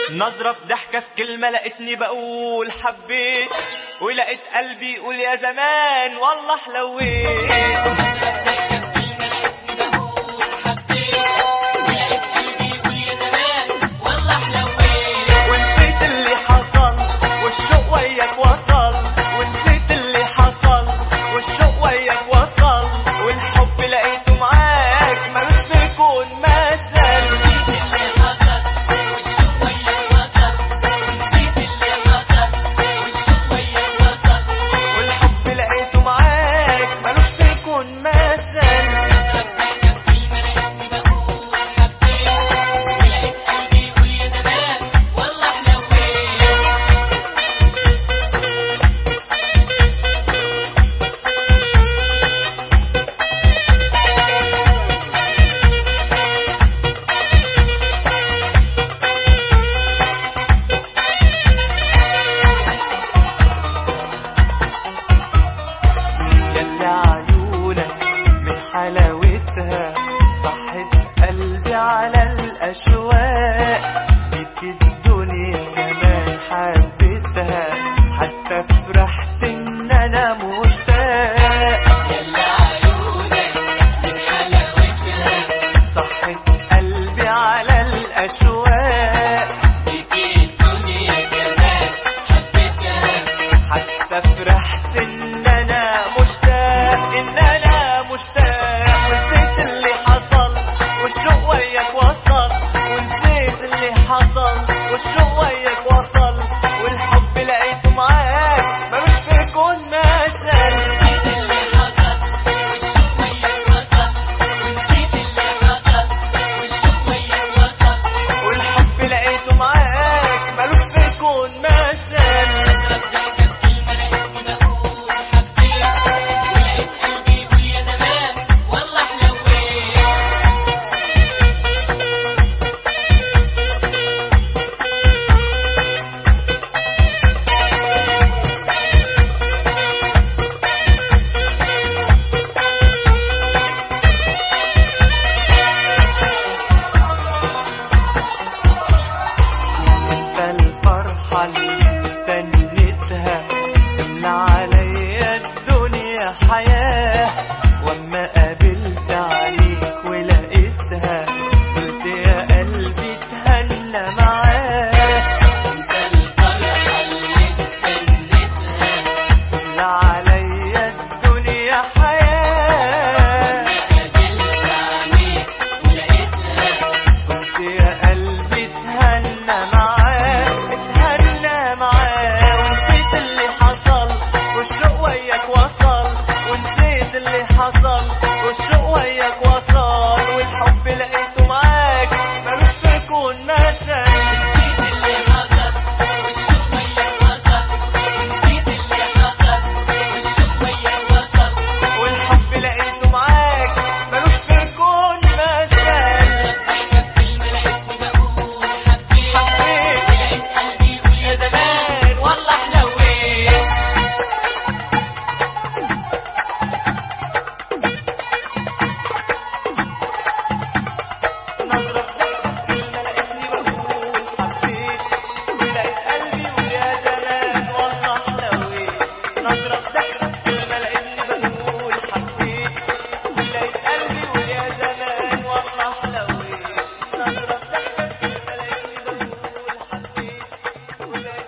نظرة في ضحكة في كلمة لقيتني بقول حبيت ولقيت قلبي يقول يا زمان والله حلويت ونسيت اللي حصل والشوق وياك وصل ونسيت اللي حصل والشوق وياك وصل والحب لقيته معاك ملوش بيكون مثل والحب لقيته معاك ملوش بيكون مثل يلي عيونك من حلاوتها صحت قلبي على الأشواق بيك الدنيا كمان حبيتها حتى فرحت إن أنا مشتاق صحت قلبي على الأشواق حتى فرحت ان انا مشتاق ان انا مشتاق ونسيت اللي حصل والشوق وياك وصل ونسيت اللي حصل والشوق وياك وصل والحب لقيته معاك ملوش فيكون مثل والحب لقيته معاك ملوش فيكون مثل انت الفرحة اللي استنيتها تملى عليا الدنيا حياة واما قابلت عليك ولقيتها قلت يا قلبي تهنى معاك تملى عليا الدنيا حياة قلت يا قلبي تهنى معاه تهنى معاه ونسيت اللي حصل والشوق وياك وصل ونسيت اللي حصل والشوق وياك وصل والحب لقيته معاك ملوش فيكون مثل والحب لقيته معاك ملوش فيكون مثل حبيت يا زمان والله حلويت نظرة في كلمة لقيتني بقول حبيت ولقيت قلبي ويا زمان والله حلويت نظرة في كلمة لقيتني بقول حبيت ولقيت قلبي ويا زمان والله حلويت نظرة في كلمة لقيتني بقول حبيت ولقيت